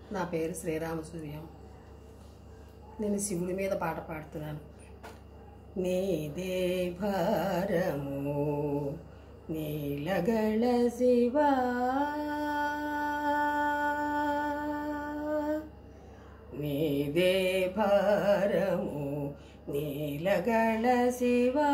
నా పేరు శ్రీరామ సూర్యం నేను శివుడి మీద పాట పాడుతున్నాను నీదే భారము నీలగళ శివా నీదే భారము నీలగళ శివా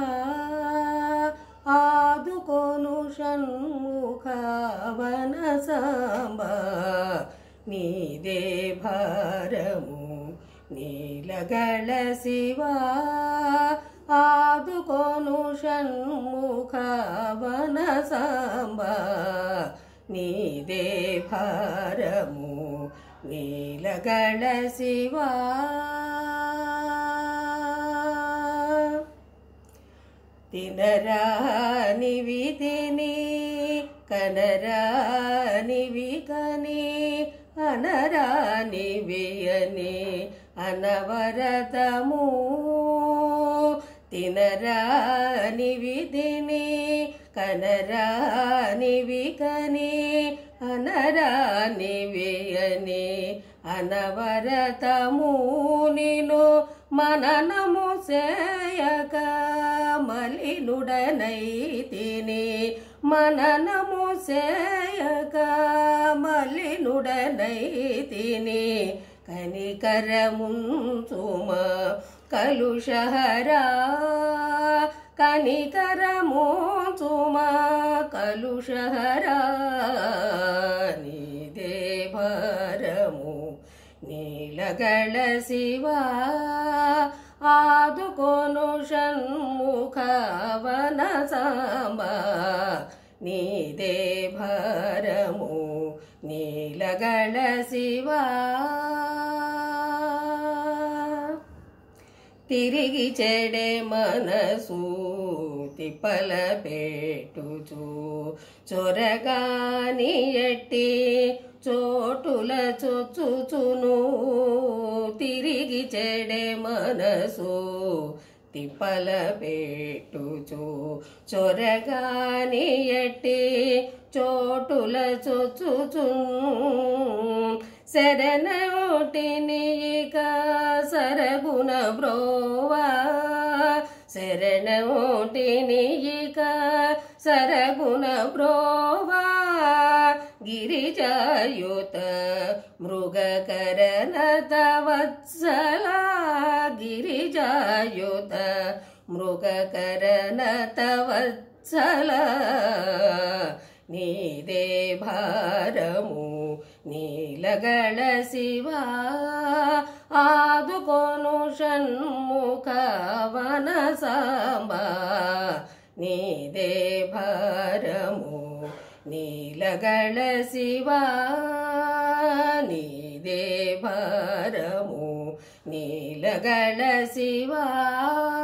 ఆదుకొను షణ్ముఖవన సాంబ నీదే భారము నీలగళ శివా ఆదుకొను షణ్ముఖవన సాంబ నీదే భారము నీలగళ శివా తినరానివి తిని కనరానివి కని అనరానివి అని అనవరతము తినరానివి తిని కనరానివి కని అనరానివి అని అనవరతము నిను మననము చేయక మలినుడనైతిని మననము చేయక మలినుడనైతిని కనికరముంచుమ కలుషహరా కనికరమోచుమ కలుషహరా నీదే భారము నీలగళ శివా ఆదుకొను షణ్ముఖవన సాంబ నీదే భారము నీలగళ శివా తిరిగి చెడే మనసు తిప్పల పెట్టుచు చొరగాని ఎట్టి చోటుల చొచ్చుచును తిరిగి చెడే మనసు తిప్పల పెట్టుచు చొరగాని ఎట్టి చోటుల చొచ్చుచు శరణోటిని ఇక సరగుణ బ్రోవా శరణోటిని ఇక సరగుణ బ్రోవా గిరిజాయుత మృగకరణ తవత్సల గిరిజాయుత మృగకరణ తవత్సల నీదే భారము నీలగళ శివా ఆదుకొను షణ్ముఖవన సాంబ నీదే భారము నీలగళ శివా నీదే భారము నీలగళ శివా